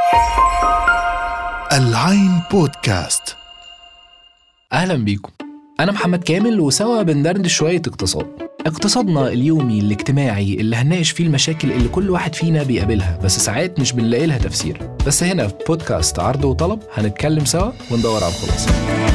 العين بودكاست أهلا بيكم أنا محمد كامل وسوا بندردش شوية اقتصاد اقتصادنا اليومي الاجتماعي اللي هنناقش فيه المشاكل اللي كل واحد فينا بيقابلها بس ساعات مش بنلاقي لها تفسير بس هنا في بودكاست عرض وطلب هنتكلم سوا وندور على الخلاصة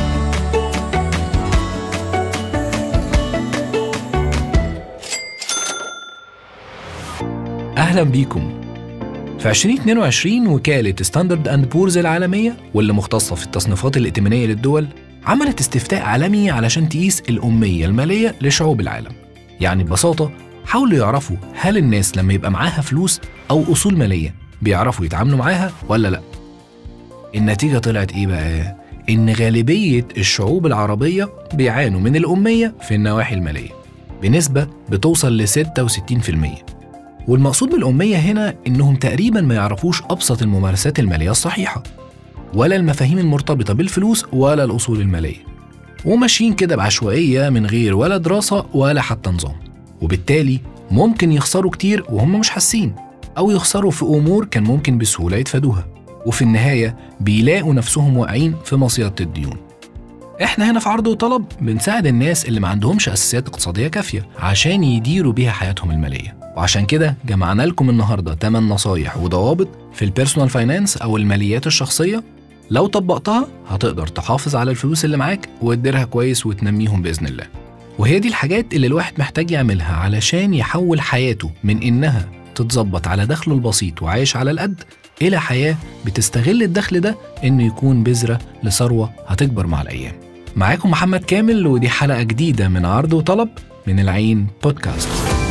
أهلا بيكم في 2022 وكالة ستاندرد أند بورز العالمية واللي مختصة في التصنيفات الائتمانية للدول عملت استفتاء عالمي علشان تقيس الأمية المالية لشعوب العالم يعني ببساطة حاولوا يعرفوا هل الناس لما يبقى معاها فلوس أو أصول مالية بيعرفوا يتعاملوا معاها ولا لأ النتيجة طلعت إيه بقى؟ إن غالبية الشعوب العربية بيعانوا من الأمية في النواحي المالية بنسبة بتوصل ل 66% والمقصود بالأمية هنا إنهم تقريبا ما يعرفوش أبسط الممارسات المالية الصحيحة ولا المفاهيم المرتبطة بالفلوس ولا الأصول المالية وماشيين كده بعشوائية من غير ولا دراسة ولا حتى نظام وبالتالي ممكن يخسروا كتير وهم مش حاسين أو يخسروا في أمور كان ممكن بسهولة يتفادوها وفي النهاية بيلاقوا نفسهم واقعين في مصيدة الديون احنا هنا في عرض وطلب بنساعد الناس اللي ما عندهمش اساسيات اقتصاديه كافيه عشان يديروا بيها حياتهم الماليه وعشان كده جمعنا لكم النهارده 8 نصايح وضوابط في البيرسونال فاينانس او الماليات الشخصيه لو طبقتها هتقدر تحافظ على الفلوس اللي معاك وتديرها كويس وتنميهم باذن الله وهي دي الحاجات اللي الواحد محتاج يعملها علشان يحول حياته من انها تتظبط على دخله البسيط وعايش على القد إلى حياة بتستغل الدخل ده إنه يكون بذرة لثروة هتكبر مع الأيام. معاكم محمد كامل ودي حلقة جديدة من عرض وطلب من العين بودكاست.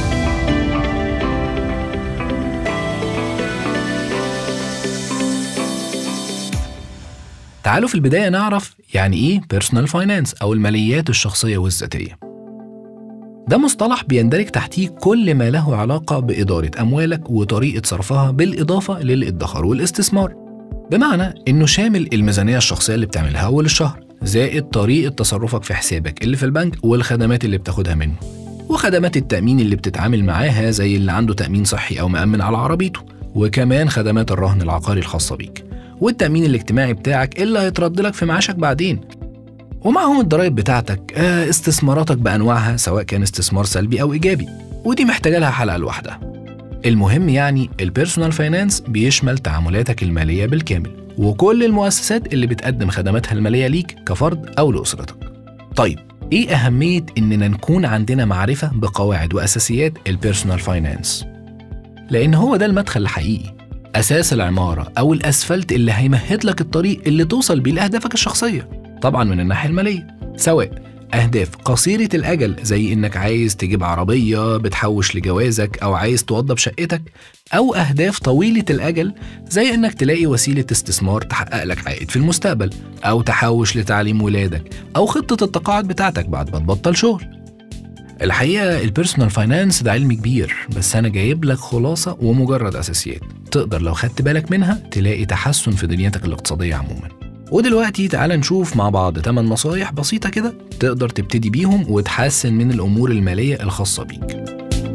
تعالوا في البداية نعرف يعني إيه بيرسونال فاينانس أو الماليات الشخصية والذاتية. ده مصطلح بيندرج تحتيه كل ما له علاقة بإدارة أموالك وطريقة صرفها بالإضافة للإدخار والاستثمار بمعنى إنه شامل الميزانية الشخصية اللي بتعملها أول الشهر زائد طريقة تصرفك في حسابك اللي في البنك والخدمات اللي بتاخدها منه وخدمات التأمين اللي بتتعامل معاها زي اللي عنده تأمين صحي أو مأمن على عربيته وكمان خدمات الرهن العقاري الخاصة بيك والتأمين الاجتماعي بتاعك اللي هيترد لك في معاشك بعدين ومعهم الضرايب بتاعتك آه، استثماراتك بأنواعها سواء كان استثمار سلبي أو إيجابي ودي محتاجة لها حلقة لوحدها المهم يعني البيرسونال فاينانس بيشمل تعاملاتك المالية بالكامل وكل المؤسسات اللي بتقدم خدماتها المالية ليك كفرد أو لأسرتك طيب إيه أهمية إننا نكون عندنا معرفة بقواعد وأساسيات البيرسونال فاينانس؟ لأن هو ده المدخل الحقيقي أساس العمارة أو الأسفلت اللي هيمهد لك الطريق اللي توصل بيه لأهدافك الشخصية طبعا من الناحية المالية سواء أهداف قصيرة الأجل زي إنك عايز تجيب عربية بتحوش لجوازك أو عايز توضب شقتك أو أهداف طويلة الأجل زي إنك تلاقي وسيلة استثمار تحقق لك عائد في المستقبل أو تحوش لتعليم ولادك أو خطة التقاعد بتاعتك بعد ما تبطل شغل الحقيقة البيرسونال فاينانس ده علم كبير بس أنا جايب لك خلاصة ومجرد أساسيات تقدر لو خدت بالك منها تلاقي تحسن في دنيتك الاقتصادية عموما ودلوقتي تعال نشوف مع بعض 8 نصايح بسيطة كده تقدر تبتدي بيهم وتحسن من الأمور المالية الخاصة بيك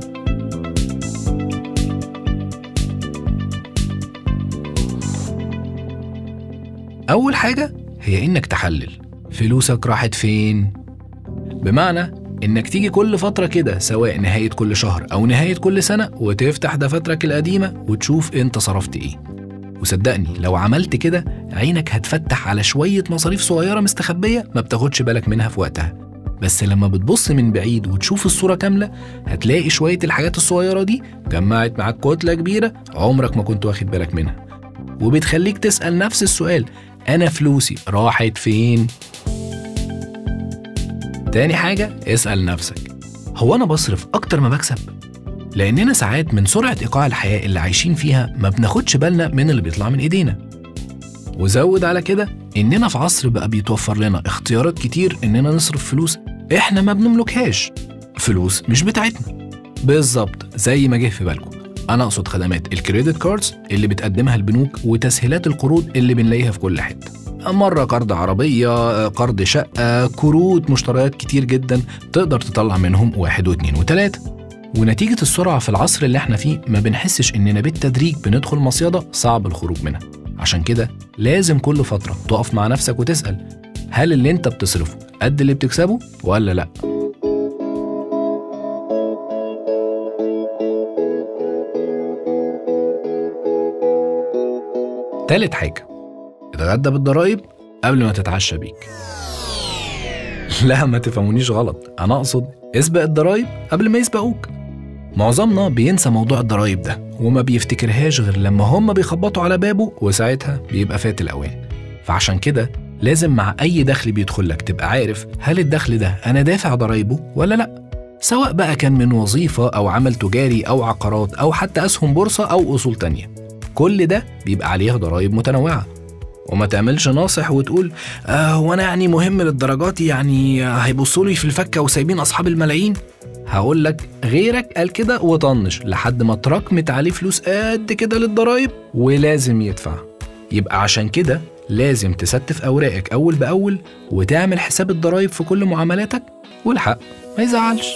أول حاجة هي إنك تحلل فلوسك راحت فين بمعنى إنك تيجي كل فترة كده سواء نهاية كل شهر أو نهاية كل سنة وتفتح دفاترك القديمة وتشوف أنت صرفت إيه وصدقني لو عملت كده عينك هتفتح على شوية مصاريف صغيرة مستخبية ما بتاخدش بالك منها في وقتها بس لما بتبص من بعيد وتشوف الصورة كاملة هتلاقي شوية الحاجات الصغيرة دي جمعت معاك كتلة كبيرة عمرك ما كنت واخد بالك منها وبتخليك تسأل نفس السؤال أنا فلوسي راحت فين؟ تاني حاجة اسأل نفسك هو أنا بصرف أكتر ما بكسب؟ لأننا ساعات من سرعة إيقاع الحياة اللي عايشين فيها ما بناخدش بالنا من اللي بيطلع من إيدينا وزود على كده إننا في عصر بقى بيتوفر لنا اختيارات كتير إننا نصرف فلوس إحنا ما بنملكهاش فلوس مش بتاعتنا بالظبط زي ما جه في بالكم أنا أقصد خدمات الكريدت كاردز اللي بتقدمها البنوك وتسهيلات القروض اللي بنلاقيها في كل حتة مرة قرض عربية قرض شقة كروت مشتريات كتير جدا تقدر تطلع منهم واحد واثنين وتلاتة ونتيجة السرعة في العصر اللي احنا فيه ما بنحسش اننا بالتدريج بندخل مصيدة صعب الخروج منها عشان كده لازم كل فترة تقف مع نفسك وتسأل هل اللي انت بتصرفه قد اللي بتكسبه ولا لأ؟ تالت حاجة اتغدى بالضرايب قبل ما تتعشى بيك لا ما تفهمونيش غلط أنا أقصد اسبق الضرايب قبل ما يسبقوك معظمنا بينسى موضوع الضرايب ده وما بيفتكرهاش غير لما هم بيخبطوا على بابه وساعتها بيبقى فات الأوان فعشان كده لازم مع أي دخل بيدخل لك تبقى عارف هل الدخل ده أنا دافع ضرايبه ولا لأ سواء بقى كان من وظيفة أو عمل تجاري أو عقارات أو حتى أسهم بورصة أو أصول تانية كل ده بيبقى عليها ضرايب متنوعة وما تعملش ناصح وتقول آه هو انا يعني مهم للدرجات يعني هيبصوا لي في الفكه وسايبين اصحاب الملايين هقول لك غيرك قال كده وطنش لحد ما اتراكمت عليه فلوس قد كده للضرايب ولازم يدفع يبقى عشان كده لازم تستف اوراقك اول باول وتعمل حساب الضرايب في كل معاملاتك والحق ما يزعلش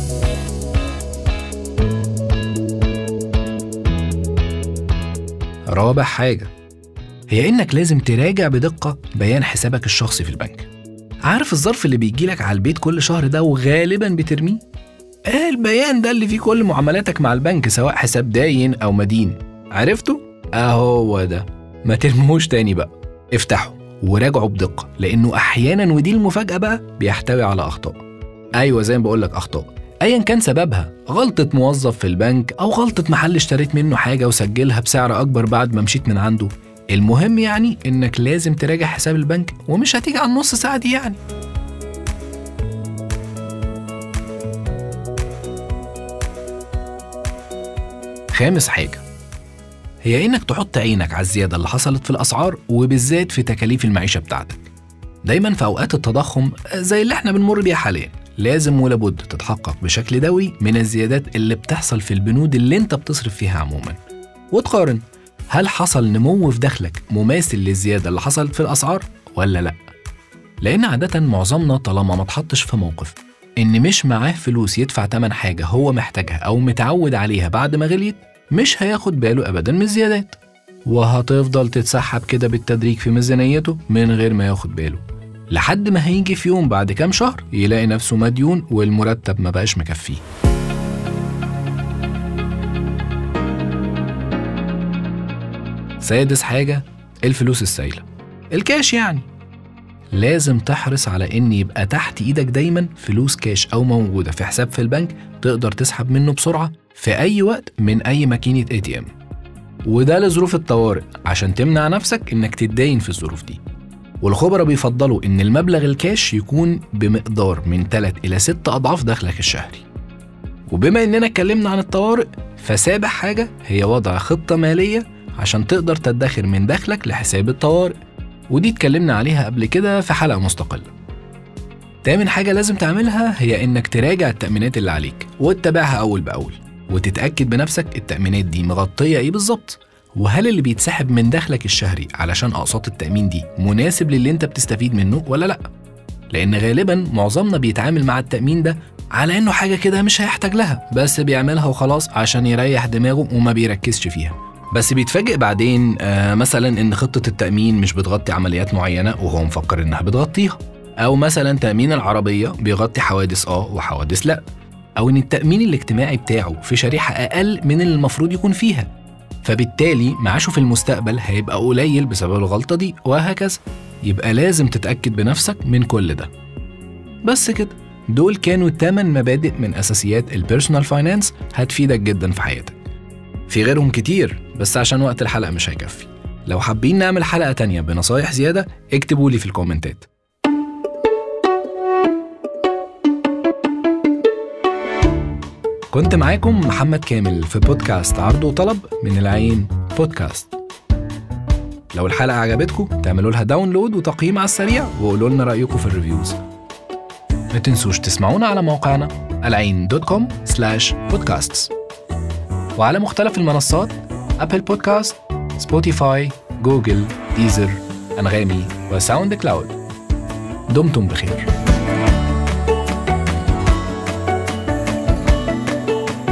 رابع حاجة هي إنك لازم تراجع بدقة بيان حسابك الشخصي في البنك عارف الظرف اللي بيجيلك على البيت كل شهر ده وغالبا بترميه؟ ايه البيان ده اللي فيه كل معاملاتك مع البنك سواء حساب داين أو مدين عرفته؟ أهو ده ما ترموش تاني بقى افتحه وراجعه بدقة لأنه أحيانا ودي المفاجأة بقى بيحتوي على أخطاء أيوة زي ما بقولك أخطاء ايا كان سببها غلطة موظف في البنك او غلطة محل اشتريت منه حاجة وسجلها بسعر اكبر بعد ما مشيت من عنده المهم يعني انك لازم تراجع حساب البنك ومش هتيجي على النص ساعة دي يعني خامس حاجة هي انك تحط عينك على الزيادة اللي حصلت في الاسعار وبالذات في تكاليف المعيشة بتاعتك دايما في اوقات التضخم زي اللي احنا بنمر بيها حاليا لازم ولابد تتحقق بشكل دوري من الزيادات اللي بتحصل في البنود اللي انت بتصرف فيها عموما وتقارن هل حصل نمو في دخلك مماثل للزيادة اللي حصلت في الأسعار ولا لأ لأن عادة معظمنا طالما ما اتحطش في موقف إن مش معاه فلوس يدفع تمن حاجة هو محتاجها أو متعود عليها بعد ما غليت مش هياخد باله أبدا من الزيادات وهتفضل تتسحب كده بالتدريج في ميزانيته من غير ما ياخد باله لحد ما هيجي في يوم بعد كام شهر يلاقي نفسه مديون والمرتب ما بقاش مكفيه سادس حاجة الفلوس السايلة الكاش يعني لازم تحرص على ان يبقى تحت ايدك دايما فلوس كاش او موجودة في حساب في البنك تقدر تسحب منه بسرعة في اي وقت من اي ماكينة اي تي ام وده لظروف الطوارئ عشان تمنع نفسك انك تتداين في الظروف دي والخبراء بيفضلوا ان المبلغ الكاش يكون بمقدار من 3 الى 6 اضعاف دخلك الشهري وبما اننا اتكلمنا عن الطوارئ فسابع حاجة هي وضع خطة مالية عشان تقدر تدخر من دخلك لحساب الطوارئ ودي اتكلمنا عليها قبل كده في حلقة مستقلة تامن حاجة لازم تعملها هي إنك تراجع التأمينات اللي عليك وتتابعها أول بأول وتتأكد بنفسك التأمينات دي مغطية إيه بالظبط وهل اللي بيتسحب من دخلك الشهري علشان أقساط التأمين دي مناسب للي أنت بتستفيد منه ولا لأ لأن غالبا معظمنا بيتعامل مع التأمين ده على إنه حاجة كده مش هيحتاج لها بس بيعملها وخلاص عشان يريح دماغه وما بيركزش فيها بس بيتفاجئ بعدين آه مثلا ان خطه التامين مش بتغطي عمليات معينه وهو مفكر انها بتغطيها او مثلا تامين العربيه بيغطي حوادث اه وحوادث لا او ان التامين الاجتماعي بتاعه في شريحه اقل من اللي المفروض يكون فيها فبالتالي معاشه في المستقبل هيبقى قليل بسبب الغلطه دي وهكذا يبقى لازم تتاكد بنفسك من كل ده بس كده دول كانوا 8 مبادئ من اساسيات البيرسونال فاينانس هتفيدك جدا في حياتك في غيرهم كتير بس عشان وقت الحلقة مش هيكفي لو حابين نعمل حلقة تانية بنصايح زيادة اكتبوا لي في الكومنتات كنت معاكم محمد كامل في بودكاست عرض وطلب من العين بودكاست لو الحلقة عجبتكم تعملوا لها داونلود وتقييم على السريع وقولوا لنا رأيكم في الريفيوز ما تنسوش تسمعونا على موقعنا العين دوت كوم سلاش بودكاستس وعلى مختلف المنصات أبل بودكاست سبوتيفاي جوجل ديزر أنغامي وساوند كلاود دمتم بخير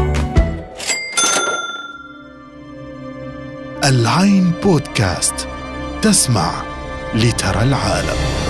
العين بودكاست تسمع لترى العالم